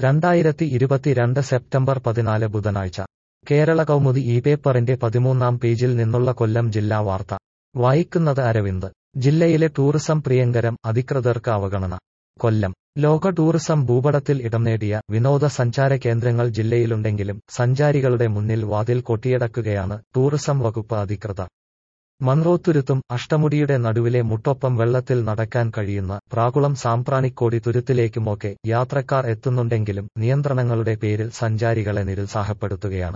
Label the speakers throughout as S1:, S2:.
S1: രണ്ടായിരത്തി ഇരുപത്തിരണ്ട് സെപ്റ്റംബർ പതിനാല് ബുധനാഴ്ച കേരള കൗമുദി ഈ പേപ്പറിന്റെ പതിമൂന്നാം പേജിൽ നിന്നുള്ള കൊല്ലം ജില്ലാ വാർത്ത വായിക്കുന്നത് അരവിന്ദ് ജില്ലയിലെ ടൂറിസം പ്രിയങ്കരം അധികൃതർക്ക് അവഗണന കൊല്ലം ലോക ടൂറിസം ഭൂപടത്തിൽ ഇടം നേടിയ വിനോദസഞ്ചാര കേന്ദ്രങ്ങൾ ജില്ലയിലുണ്ടെങ്കിലും സഞ്ചാരികളുടെ മുന്നിൽ വാതിൽ കൊട്ടിയടക്കുകയാണ് ടൂറിസം വകുപ്പ് അധികൃതർ മൺറോത്തുരുത്തും അഷ്ടമുടിയുടെ നടുവിലെ മുട്ടൊപ്പം വെള്ളത്തിൽ നടക്കാൻ കഴിയുന്ന പ്രാകുളം സാമ്പ്രാണിക്കോടി തുരുത്തിലേക്കുമൊക്കെ യാത്രക്കാർ എത്തുന്നുണ്ടെങ്കിലും നിയന്ത്രണങ്ങളുടെ പേരിൽ സഞ്ചാരികളെ നിരുത്സാഹപ്പെടുത്തുകയാണ്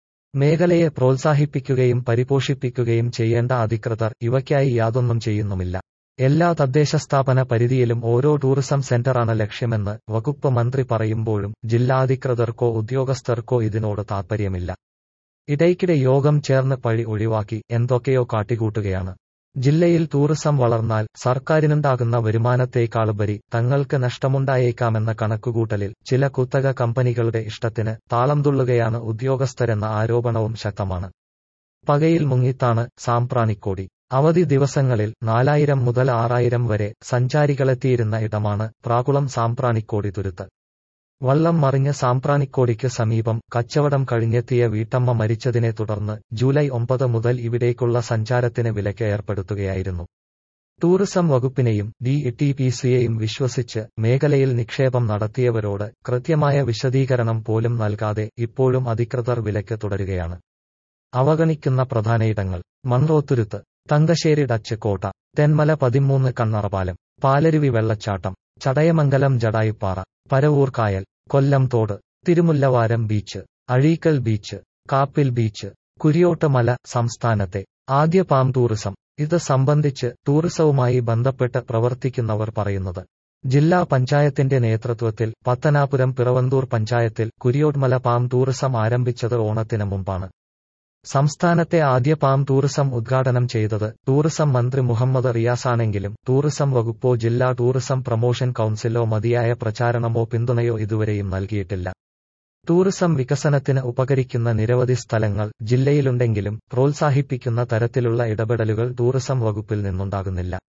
S1: മേഖലയെ പ്രോത്സാഹിപ്പിക്കുകയും പരിപോഷിപ്പിക്കുകയും ചെയ്യേണ്ട അധികൃതർ ഇവയ്ക്കായി യാതൊന്നും ചെയ്യുന്നുമില്ല എല്ലാ തദ്ദേശ സ്ഥാപന പരിധിയിലും ഓരോ ടൂറിസം സെന്ററാണ് ലക്ഷ്യമെന്ന് വകുപ്പ് മന്ത്രി പറയുമ്പോഴും ജില്ലാധികൃതർക്കോ ഉദ്യോഗസ്ഥർക്കോ ഇതിനോട് താൽപ്പര്യമില്ല ഇടയ്ക്കിടെ യോഗം ചേർന്ന് പഴി ഒഴിവാക്കി എന്തൊക്കെയോ കാട്ടിക്കൂട്ടുകയാണ് ജില്ലയിൽ ടൂറിസം വളർന്നാൽ സർക്കാരിനുണ്ടാകുന്ന വരുമാനത്തേക്കാളുപരി തങ്ങൾക്ക് നഷ്ടമുണ്ടായേക്കാമെന്ന കണക്കുകൂട്ടലിൽ ചില കുത്തക കമ്പനികളുടെ ഇഷ്ടത്തിന് താളം തുള്ളുകയാണ് ഉദ്യോഗസ്ഥരെന്ന ആരോപണവും ശക്തമാണ് പകയിൽ മുങ്ങിത്താണ് സാമ്പ്രാണിക്കോടി അവധി ദിവസങ്ങളിൽ നാലായിരം മുതൽ ആറായിരം വരെ സഞ്ചാരികളെത്തിയിരുന്ന ഇടമാണ് പ്രാകുളം സാമ്പ്രാണിക്കോടി തുരുത്ത് വള്ളം മറിഞ്ഞ സാമ്പ്രാണിക്കോടിക്ക് സമീപം കച്ചവടം കഴിഞ്ഞെത്തിയ വീട്ടമ്മ മരിച്ചതിനെ തുടർന്ന് ജൂലൈ ഒമ്പത് മുതൽ ഇവിടേക്കുള്ള സഞ്ചാരത്തിന് വിലക്ക് ഏർപ്പെടുത്തുകയായിരുന്നു ടൂറിസം വകുപ്പിനെയും ഡി ടി പി സിയെയും വിശ്വസിച്ച് മേഖലയിൽ നിക്ഷേപം നടത്തിയവരോട് കൃത്യമായ വിശദീകരണം പോലും നൽകാതെ ഇപ്പോഴും അധികൃതർ വിലക്ക് തുടരുകയാണ് അവഗണിക്കുന്ന പ്രധാനയിടങ്ങൾ മൺറോത്തുരുത്ത് തങ്കശ്ശേരി ഡച്ച് കോട്ട തെന്മല പതിമൂന്ന് കണ്ണറപാലം പാലരുവി വെള്ളച്ചാട്ടം ചടയമംഗലം ജടായുപ്പാറ പരവൂർ കായൽ കൊല്ലം തോട് Thirumullavaram beach Azheekal beach Kappil beach Kuriyottumala സംസ്ഥാനത്തെ ആദ്യ പാം ടൂറിസം ഇത് സംബന്ധിച്ച് ടൂറിസവുമായി ബന്ധപ്പെട്ട് പ്രവർത്തിക്കുന്നവർ പറയുന്നത് ജില്ലാ പഞ്ചായത്തിന്റെ നേതൃത്വത്തിൽ പത്തനാപുരം പിറവന്തൂർ പഞ്ചായത്തിൽ കുരിയോട്മല പാം ടൂറിസം ആരംഭിച്ചത് ഓണത്തിന് മുമ്പാണ് സംസ്ഥാനത്തെ ആദ്യ പാം ടൂറിസം ഉദ്ഘാടനം ചെയ്തത് ടൂറിസം മന്ത്രി മുഹമ്മദ് റിയാസാണെങ്കിലും ടൂറിസം വകുപ്പോ ജില്ലാ ടൂറിസം പ്രൊമോഷൻ കൌൺസിലോ മതിയായ പ്രചാരണമോ പിന്തുണയോ ഇതുവരെയും നൽകിയിട്ടില്ല ടൂറിസം വികസനത്തിന് ഉപകരിക്കുന്ന നിരവധി സ്ഥലങ്ങൾ ജില്ലയിലുണ്ടെങ്കിലും പ്രോത്സാഹിപ്പിക്കുന്ന തരത്തിലുള്ള ഇടപെടലുകൾ ടൂറിസം വകുപ്പിൽ നിന്നുണ്ടാകുന്നില്ല